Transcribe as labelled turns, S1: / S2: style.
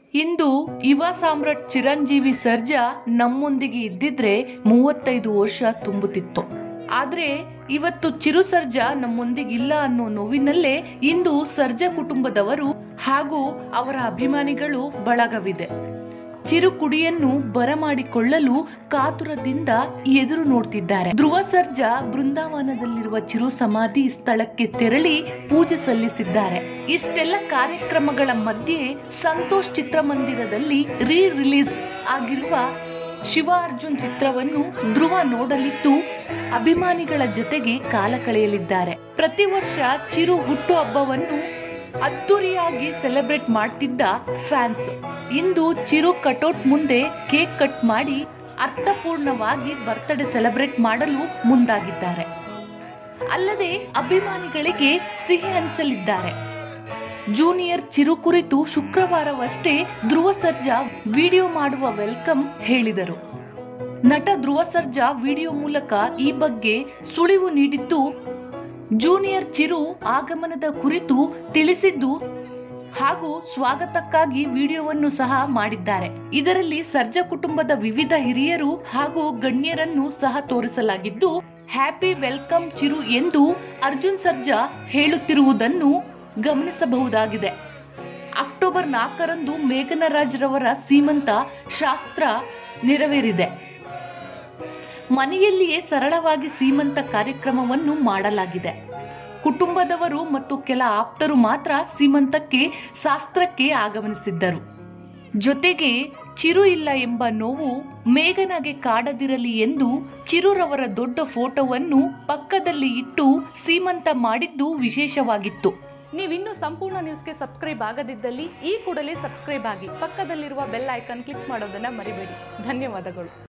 S1: ಇಂದು ಯುವ ಸಾಮ್ರಾಟ್ ಚಿರಂಜೀವಿ ಸರ್ಜಾ ನಮ್ಮೊಂದಿಗೆ ಇದ್ದಿದ್ರೆ ಮೂವತ್ತೈದು ವರ್ಷ ತುಂಬುತ್ತಿತ್ತು ಆದ್ರೆ ಇವತ್ತು ಚಿರು ಸರ್ಜಾ ನಮ್ಮೊಂದಿಗಿಲ್ಲ ಅನ್ನೋ ನೋವಿನಲ್ಲೇ ಇಂದು ಸರ್ಜಾ ಕುಟುಂಬದವರು ಹಾಗೂ ಅವರ ಅಭಿಮಾನಿಗಳು ಬಳಗವಿದೆ ಚಿರು ಕುಡಿಯನ್ನು ಬರಮಾಡಿಕೊಳ್ಳಲು ಕಾತುರದಿಂದ ಎದುರು ನೋಡ್ತಿದ್ದಾರೆ ಧ್ರುವ ಸರ್ಜಾ ಬೃಂದಾವನದಲ್ಲಿರುವ ಚಿರು ಸಮಾಧಿ ಸ್ಥಳಕ್ಕೆ ತೆರಳಿ ಪೂಜೆ ಸಲ್ಲಿಸಿದ್ದಾರೆ ಇಷ್ಟೆಲ್ಲ ಕಾರ್ಯಕ್ರಮಗಳ ಮಧ್ಯೆ ಸಂತೋಷ್ ಚಿತ್ರಮಂದಿರದಲ್ಲಿ ರೀ ರಿಲೀಸ್ ಆಗಿರುವ ಶಿವ ಅರ್ಜುನ್ ಚಿತ್ರವನ್ನು ಧ್ರುವ ನೋಡಲಿದ್ದು ಅಭಿಮಾನಿಗಳ ಜೊತೆಗೆ ಕಾಲ ಕಳೆಯಲಿದ್ದಾರೆ ಪ್ರತಿ ವರ್ಷ ಚಿರು ಹುಟ್ಟು ಹಬ್ಬವನ್ನು ಅದ್ದೂರಿಯಾಗಿ ಸೆಲೆಬ್ರೇಟ್ ಮಾಡ್ತಿದ್ದ ಫ್ಯಾನ್ಸ್ ಇಂದು ಚಿರು ಕಟೌಟ್ ಮುಂದೆ ಕೇಕ್ ಕಟ್ ಮಾಡಿ ಅರ್ಥಪೂರ್ಣವಾಗಿ ಬರ್ತ್ಡೇ ಸೆಲೆಬ್ರೇಟ್ ಮಾಡಲು ಮುಂದಾಗಿದ್ದಾರೆ ಅಲ್ಲದೆ ಅಭಿಮಾನಿಗಳಿಗೆ ಸಿಹಿ ಹಂಚಲಿದ್ದಾರೆ ಜೂನಿಯರ್ ಚಿರು ಕುರಿತು ಶುಕ್ರವಾರವಷ್ಟೇ ಧ್ರುವ ಸರ್ಜಾ ವಿಡಿಯೋ ಮಾಡುವ ವೆಲ್ಕಮ್ ಹೇಳಿದರು ನಟ ಧ್ರುವ ಸರ್ಜಾ ವಿಡಿಯೋ ಮೂಲಕ ಈ ಬಗ್ಗೆ ಸುಳಿವು ನೀಡಿದ್ದು ಜೂನಿಯರ್ ಚಿರು ಆಗಮನದ ಕುರಿತು ತಿಳಿಸಿದ್ದು ಹಾಗೂ ಸ್ವಾಗತಕ್ಕಾಗಿ ವಿಡಿಯೋವನ್ನು ಸಹ ಮಾಡಿದ್ದಾರೆ ಇದರಲ್ಲಿ ಸರ್ಜಾ ಕುಟುಂಬದ ವಿವಿಧ ಹಿರಿಯರು ಹಾಗೂ ಗಣ್ಯರನ್ನು ಸಹ ತೋರಿಸಲಾಗಿದ್ದು ಹ್ಯಾಪಿ ವೆಲ್ಕಮ್ ಚಿರು ಎಂದು ಅರ್ಜುನ್ ಸರ್ಜಾ ಹೇಳುತ್ತಿರುವುದನ್ನು ಗಮನಿಸಬಹುದಾಗಿದೆ ಅಕ್ಟೋಬರ್ ನಾಲ್ಕರಂದು ಮೇಘನರಾಜ್ ರವರ ಸೀಮಂತ ಶಾಸ್ತ್ರ ನೆರವೇರಿದೆ ಮನೆಯಲ್ಲಿಯೇ ಸರಳವಾಗಿ ಸೀಮಂತ ಕಾರ್ಯಕ್ರಮವನ್ನು ಮಾಡಲಾಗಿದೆ ಕುಟುಂಬದವರು ಮತ್ತು ಕೆಲ ಆಪ್ತರು ಮಾತ್ರ ಸೀಮಂತಕ್ಕೆ ಶಾಸ್ತ್ರಕ್ಕೆ ಆಗಮನಿಸಿದ್ದರು ಜೊತೆಗೆ ಚಿರು ಇಲ್ಲ ಎಂಬ ನೋವು ಮೇಘನಾಗೆ ಕಾಡದಿರಲಿ ಎಂದು ಚಿರುರವರ ದೊಡ್ಡ ಫೋಟೋವನ್ನು ಪಕ್ಕದಲ್ಲಿ ಇಟ್ಟು ಸೀಮಂತ ಮಾಡಿದ್ದು ವಿಶೇಷವಾಗಿತ್ತು
S2: ನೀವಿನ್ನೂ ಸಂಪೂರ್ಣ ನ್ಯೂಸ್ಗೆ ಸಬ್ಸ್ಕ್ರೈಬ್ ಆಗದಿದ್ದಲ್ಲಿ ಈ ಕೂಡಲೇ ಸಬ್ಸ್ಕ್ರೈಬ್ ಆಗಿ ಪಕ್ಕದಲ್ಲಿರುವ ಬೆಲ್ ಐಕಾನ್ ಕ್ಲಿಕ್ ಮಾಡೋದನ್ನ ಮರಿಬೇಡಿ ಧನ್ಯವಾದಗಳು